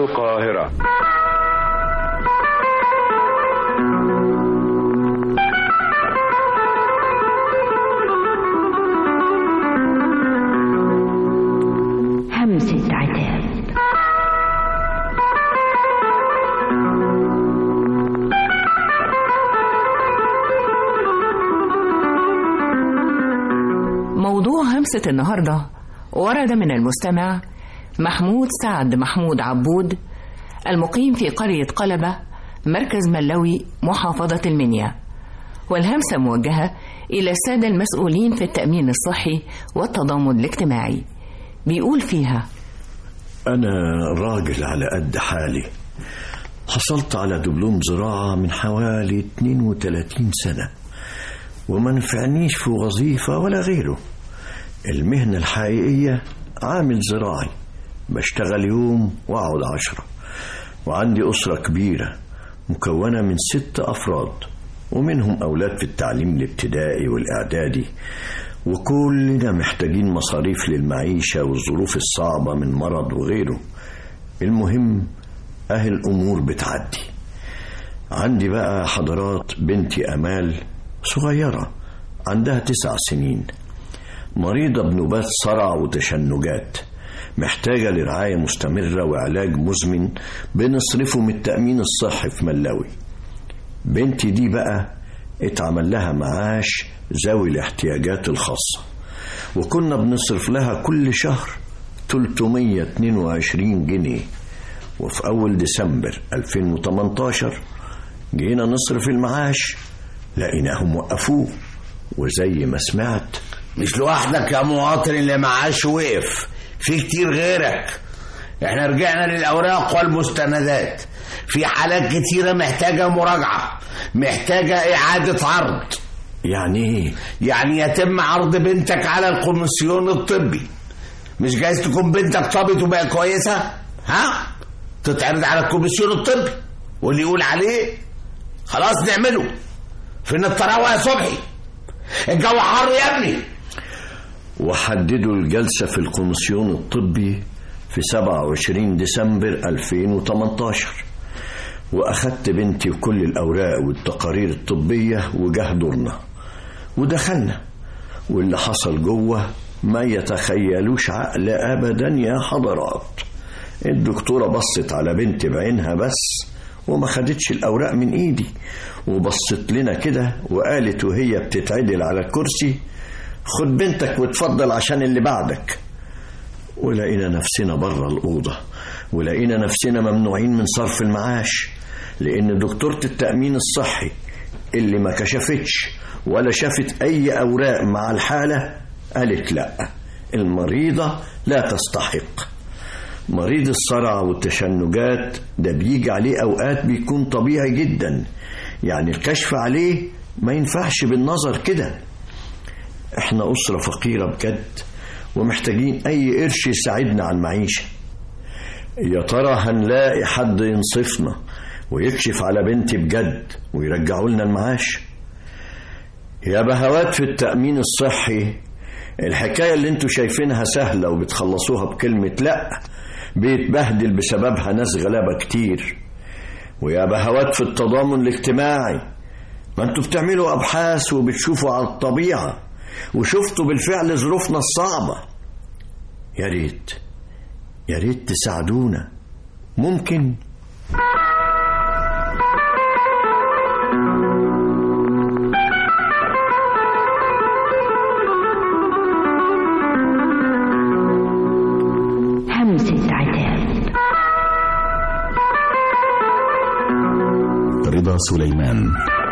القاهرة همسة عتاب موضوع همسة النهاردة ورد من المستمع محمود سعد محمود عبود المقيم في قرية قلبة مركز ملوي محافظة المنيا والهمسة موجهة إلى السادة المسؤولين في التأمين الصحي والتضامن الاجتماعي بيقول فيها أنا راجل على قد حالي حصلت على دبلوم زراعة من حوالي 32 سنة وما نفعنيش في وظيفة ولا غيره المهنة الحقيقية عامل زراعي بشتغل يوم وأقعد عشرة وعندي أسرة كبيرة مكونة من ست أفراد ومنهم أولاد في التعليم الابتدائي والإعدادي وكلنا محتاجين مصاريف للمعيشة والظروف الصعبة من مرض وغيره المهم أهل الأمور بتعدي عندي بقى حضرات بنتي أمال صغيرة عندها تسع سنين مريضة بنوبات صرع وتشنجات محتاجة لرعاية مستمرة وعلاج مزمن بنصرفه من التأمين الصحي في ملاوي بنتي دي بقى اتعمل لها معاش ذوي الاحتياجات الخاصة وكنا بنصرف لها كل شهر 322 جنيه وفي أول ديسمبر 2018 جينا نصرف المعاش لقيناهم وقفوه وزي ما سمعت مش لوحدك يا مواطن اللي معاش وقف في كتير غيرك احنا رجعنا للأوراق والمستندات في حالات كتيرة محتاجة مراجعة محتاجة إعادة عرض يعني ايه يعني يتم عرض بنتك على الكوميسيون الطبي مش جايز تكون بنتك طابت وبقى كويسة ها تتعرض على الكوميسيون الطبي واللي يقول عليه خلاص نعمله فين الطراوة يا صبحي الجو حر يا ابني وحددوا الجلسة في الكوميسيون الطبي في 27 ديسمبر 2018 وأخدت بنتي وكل الأوراق والتقارير الطبية وجه دورنا ودخلنا واللي حصل جوه ما يتخيلوش عقل أبدا يا حضرات الدكتورة بصت على بنتي بعينها بس وما خدتش الأوراق من إيدي وبصت لنا كده وقالت وهي بتتعدل على الكرسي خد بنتك واتفضل عشان اللي بعدك ولقينا نفسنا بره الأوضة ولقينا نفسنا ممنوعين من صرف المعاش لأن دكتورة التأمين الصحي اللي ما كشفتش ولا شافت أي أوراق مع الحالة قالت لا المريضة لا تستحق مريض الصرع والتشنجات ده بيجي عليه أوقات بيكون طبيعي جدا يعني الكشف عليه ما ينفعش بالنظر كده احنا أسرة فقيرة بجد ومحتاجين أي قرش يساعدنا على المعيشة يا ترى هنلاقي حد ينصفنا ويكشف على بنتي بجد ويرجعوا لنا المعاش يا بهوات في التأمين الصحي الحكاية اللي انتوا شايفينها سهلة وبتخلصوها بكلمة لأ بيتبهدل بسببها ناس غلابة كتير ويا بهوات في التضامن الاجتماعي ما انتوا بتعملوا أبحاث وبتشوفوا على الطبيعة وشفتوا بالفعل ظروفنا الصعبة يا ريت يا ريت تساعدونا ممكن همسة عتاب رضا سليمان